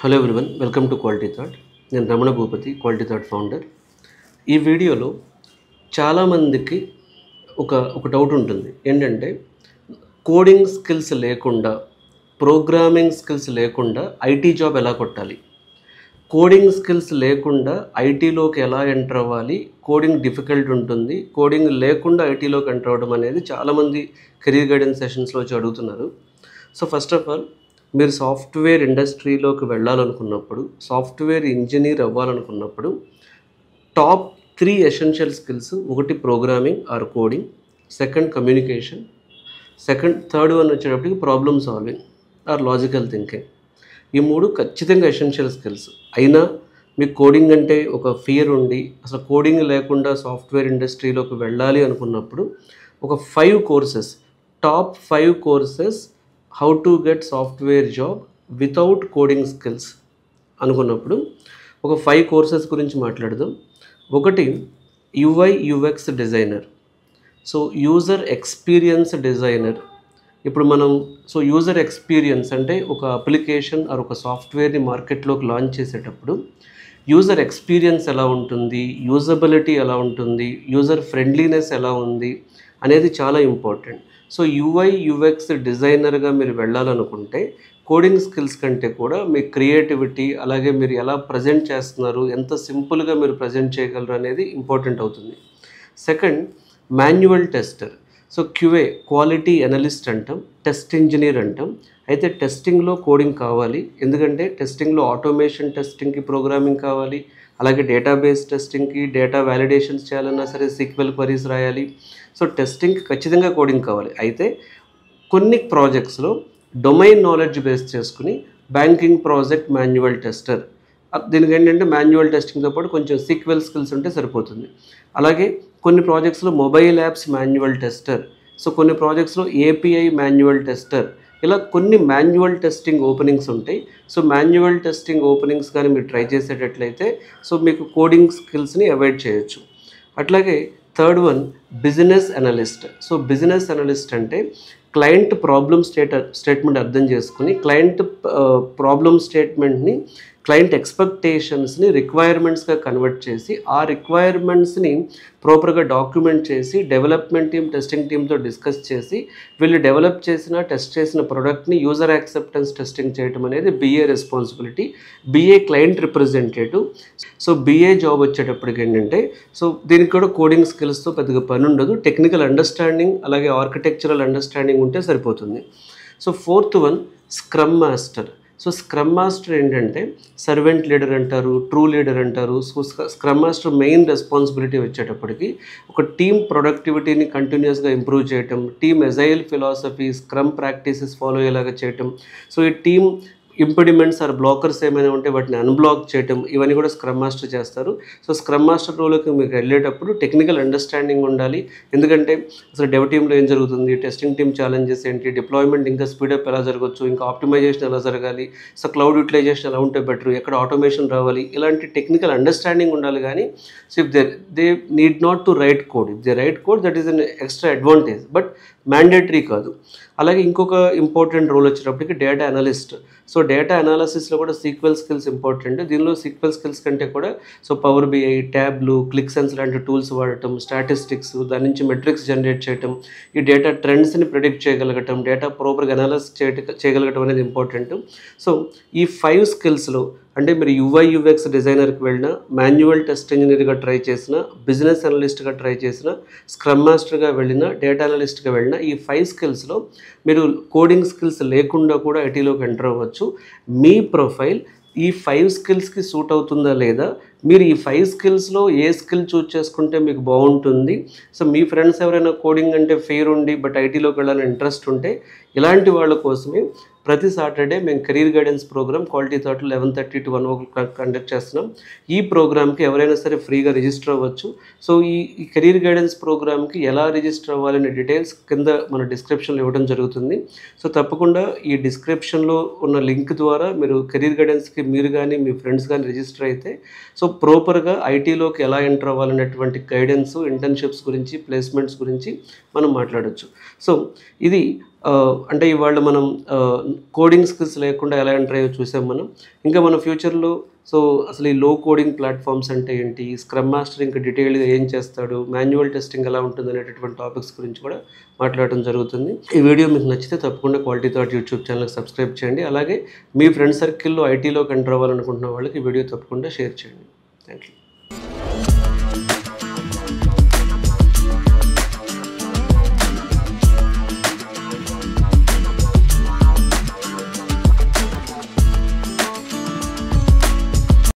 hello everyone welcome to Quality Thought నేను Ramana Bhupathi Quality Thought founder ఈ వీడియోలో చాలామందికి ఒక ఒక డౌట్ ఉంటుంది ఏంటంటే కోడింగ్ స్కిల్స్ లేకుండా ప్రోగ్రామింగ్ స్కిల్స్ లేకుండా ఐటీ జాబ్ ఎలా కొట్టాలి కోడింగ్ స్కిల్స్ లేకుండా ఐటీలోకి ఎలా ఎంటర్ అవ్వాలి కోడింగ్ డిఫికల్ట్ ఉంటుంది కోడింగ్ లేకుండా ఐటీలోకి ఎంటర్ అవ్వడం అనేది చాలామంది కెరీర్ గైడెన్స్ సెషన్స్లో వచ్చి అడుగుతున్నారు సో ఫస్ట్ ఆఫ్ ఆల్ మీరు సాఫ్ట్వేర్ ఇండస్ట్రీలోకి వెళ్ళాలనుకున్నప్పుడు సాఫ్ట్వేర్ ఇంజనీర్ అవ్వాలనుకున్నప్పుడు టాప్ త్రీ ఎసెన్షియల్ స్కిల్స్ ఒకటి programming or coding second communication second third one వచ్చేటప్పటికి problem solving or logical thinking ఈ మూడు ఖచ్చితంగా ఎసెన్షియల్ స్కిల్స్ అయినా మీకు కోడింగ్ అంటే ఒక ఫియర్ ఉండి అసలు కోడింగ్ లేకుండా సాఫ్ట్వేర్ ఇండస్ట్రీలోకి వెళ్ళాలి అనుకున్నప్పుడు ఒక five courses top five courses how to get software job without coding skills అనుకున్నప్పుడు ఒక ఫైవ్ కోర్సెస్ గురించి మాట్లాడదాం ఒకటి UI UX designer so user experience designer ఇప్పుడు మనం సో యూజర్ ఎక్స్పీరియన్స్ అంటే ఒక అప్లికేషన్ ఆర్ ఒక సాఫ్ట్వేర్ని మార్కెట్లోకి లాంచ్ చేసేటప్పుడు యూజర్ ఎక్స్పీరియన్స్ ఎలా ఉంటుంది యూజబిలిటీ ఎలా ఉంటుంది యూజర్ ఫ్రెండ్లీనెస్ ఎలా ఉంది అనేది చాలా ఇంపార్టెంట్ సో యూఐ యుఎక్స్ డిజైనర్గా మీరు వెళ్ళాలనుకుంటే కోడింగ్ స్కిల్స్ కంటే కూడా మీ క్రియేటివిటీ అలాగే మీరు ఎలా ప్రజెంట్ చేస్తున్నారు ఎంత సింపుల్గా మీరు ప్రజెంట్ చేయగలరు అనేది ఇంపార్టెంట్ అవుతుంది second manual tester so QA quality analyst అంటాం టెస్ట్ ఇంజనీర్ అంటాం అయితే టెస్టింగ్లో కోడింగ్ కావాలి ఎందుకంటే టెస్టింగ్లో ఆటోమేషన్ టెస్టింగ్కి ప్రోగ్రామింగ్ కావాలి అలాగే డేటాబేస్ టెస్టింగ్కి డేటా వ్యాలిడేషన్స్ చేయాలన్నా సరే సీక్వెల్ క్వరీస్ రాయాలి సో టెస్టింగ్కి ఖచ్చితంగా కోడింగ్ కావాలి అయితే కొన్ని ప్రాజెక్ట్స్లో డొమైన్ నాలెడ్జ్ బేస్ చేసుకుని బ్యాంకింగ్ ప్రాజెక్ట్ మాన్యువల్ టెస్టర్ దీనికి ఏంటంటే మాన్యువల్ టెస్టింగ్తో పాటు కొంచెం సీక్వెల్ స్కిల్స్ ఉంటే సరిపోతుంది అలాగే కొన్ని ప్రాజెక్ట్స్లో mobile apps manual tester so కొన్ని ప్రాజెక్ట్స్లో ఏపీఐ మాన్యువల్ టెస్టర్ ఇలా కొన్ని మాన్యువల్ టెస్టింగ్ ఓపెనింగ్స్ ఉంటాయి సో మాన్యువల్ టెస్టింగ్ ఓపెనింగ్స్ కానీ మీరు ట్రై చేసేటట్లయితే సో మీకు కోడింగ్ స్కిల్స్ని అవాయిడ్ చేయొచ్చు అట్లాగే third one business analyst so business analyst అంటే క్లయింట్ ప్రాబ్లమ్ స్టేట్ స్టేట్మెంట్ అర్థం చేసుకుని క్లయింట్ ప్రాబ్లమ్ స్టేట్మెంట్ని క్లయింట్ ఎక్స్పెక్టేషన్స్ని రిక్వైర్మెంట్స్గా కన్వర్ట్ చేసి ఆ రిక్వైర్మెంట్స్ని ప్రాపర్గా డాక్యుమెంట్ చేసి డెవలప్మెంట్ టీమ్ టెస్టింగ్ టీమ్తో డిస్కస్ చేసి వీళ్ళు డెవలప్ చేసిన టెస్ట్ చేసిన ప్రోడక్ట్ని యూజర్ యాక్సెప్టెన్స్ టెస్టింగ్ చేయడం అనేది BA responsibility BA client representative so BA job వచ్చేటప్పటికి ఏంటంటే సో దీనికి కూడా కోడింగ్ స్కిల్స్తో పెద్దగా పని ఉండదు టెక్నికల్ అండర్స్టాండింగ్ అలాగే ఆర్కిటెక్చరల్ అండర్స్టాండింగ్ ఉంటే సరిపోతుంది so fourth one scrum master so scrum master ఏంటంటే సర్వెంట్ లీడర్ అంటారు ట్రూ లీడర్ అంటారు so scrum master main responsibility వచ్చేటప్పటికి ఒక టీమ్ ప్రొడక్టివిటీని కంటిన్యూస్గా ఇంప్రూవ్ చేయటం team agile philosophy scrum practices follow అయ్యేలాగా చేయటం సో ఈ టీమ్ ఇంపిడిమెంట్స్ ఆర్ బ్లాకర్స్ ఏమైనా ఉంటే వాటిని అన్బ్లాక్ చేయటం ఇవన్నీ కూడా స్క్రమ్ మాస్టర్ చేస్తారు సో స్క్రమ్ మాస్టర్ రోల్కి మీకు వెళ్ళేటప్పుడు టెక్నికల్ అండర్స్టాండింగ్ ఉండాలి ఎందుకంటే అసలు డెవ టీంలో ఏం జరుగుతుంది టెస్టింగ్ టీమ్ ఛాలెంజెస్ ఏంటి డిప్లాయ్మెంట్ ఇంకా స్పీడప్ ఎలా జరగవచ్చు ఇంకా ఆప్టిమైజేషన్ ఎలా జరగాలి సో క్లౌడ్ యూటిలైజేషన్ ఎలా ఉంటే బెటర్ ఎక్కడ ఆటోమేషన్ రావాలి ఇలాంటి టెక్నికల్ అండర్స్టాండింగ్ ఉండాలి కానీ so if they they need not to write code if they write code that is an extra advantage but mandatory కాదు అలాగే ఇంకొక ఇంపార్టెంట్ రోల్ వచ్చేటప్పటికి డేటా అనలిస్ట్ సో డేటా అనాలిసిస్లో కూడా సీక్వెల్ స్కిల్స్ ఇంపార్టెంట్ దీనిలో SQL skills కంటే కూడా so Power BI Tableau Qlik Sense లాంటి టూల్స్ వాడటం స్టాటిస్టిక్స్ దాని నుంచి మెట్రిక్స్ జనరేట్ చేయటం ఈ డేటా ట్రెండ్స్ని ప్రిడిక్ట్ చేయగలగటం డేటా ప్రాపర్గా అనాలిస్ చేయగలగటం అనేది ఇంపార్టెంట్ సో ఈ ఫైవ్ స్కిల్స్లో అంటే మీరు యుఐ యుఎక్స్ డిజైనర్కి వెళ్ళినా మాన్యువల్ టెస్ట్ ఇంజనీర్గా ట్రై చేసిన బిజినెస్ అనలిస్ట్గా ట్రై చేసిన స్క్రమ్ మాస్టర్గా వెళ్ళిన డేటా అనలిస్ట్గా వెళ్ళిన ఈ ఫైవ్ స్కిల్స్లో మీరు కోడింగ్ స్కిల్స్ లేకుండా కూడా ఐటీలోకి ఎంటర్ అవ్వచ్చు మీ ప్రొఫైల్ ఈ ఫైవ్ స్కిల్స్కి సూట్ అవుతుందా లేదా మీరు ఈ ఫైవ్ స్కిల్స్లో ఏ స్కిల్ చూస్ చేసుకుంటే మీకు బాగుంటుంది సో మీ ఫ్రెండ్స్ ఎవరైనా కోడింగ్ అంటే ఫెయిర్ ఉండి బట్ ఐటీలోకి వెళ్ళాలని ఇంట్రెస్ట్ ఉంటే ఇలాంటి వాళ్ళ కోసమే ప్రతి సాటర్డే మేము career guidance programme Quality Thought eleven thirty to one o'clock conduct చేస్తున్నాం ఈ ప్రోగ్రామ్కి ఎవరైనా సరే ఫ్రీగా రిజిస్టర్ అవ్వచ్చు సో ఈ ఈ కెరీర్ గైడెన్స్ ప్రోగ్రామ్కి ఎలా రిజిస్టర్ అవ్వాలనే డీటెయిల్స్ కింద మన డిస్క్రిప్షన్లో ఇవ్వడం జరుగుతుంది సో తప్పకుండా ఈ డిస్క్రిప్షన్లో ఉన్న లింక్ ద్వారా మీరు కెరీర్ గైడెన్స్కి మీరు కానీ మీ ఫ్రెండ్స్ కానీ రిజిస్టర్ అయితే సో ప్రాపర్గా ఐటీలోకి ఎలా ఎంటర్ అవ్వాలనేటువంటి గైడెన్స్ ఇంటర్న్షిప్స్ గురించి ప్లేస్మెంట్స్ గురించి మనం మాట్లాడొచ్చు సో ఇది ఆ, అంటే ఇవాళ మనం కోడింగ్ స్కిల్స్ లేకుండా ఎలా ఎంటర్ అయ్యో చూసాం మనం ఇంకా మన ఫ్యూచర్లో సో అసలు ఈ లో కోడింగ్ ప్లాట్ఫామ్స్ అంటే ఏంటి స్క్రమ్ మాస్టర్ ఇంకా డీటెయిల్గా ఏం చేస్తాడు మాన్యువల్ టెస్టింగ్ ఎలా ఉంటుంది అనేటటువంటి టాపిక్స్ గురించి కూడా మాట్లాడడం జరుగుతుంది ఈ వీడియో మీకు నచ్చితే తప్పకుండా క్వాలిటీ థాట్ యూట్యూబ్ ఛానల్కి సబ్స్క్రైబ్ చేయండి అలాగే మీ ఫ్రెండ్ సర్కిల్లో ఐటీలోకి ఎంటర్ అవ్వాలనుకుంటున్న వాళ్ళకి ఈ వీడియో తప్పకుండా షేర్ చేయండి థ్యాంక్ యూ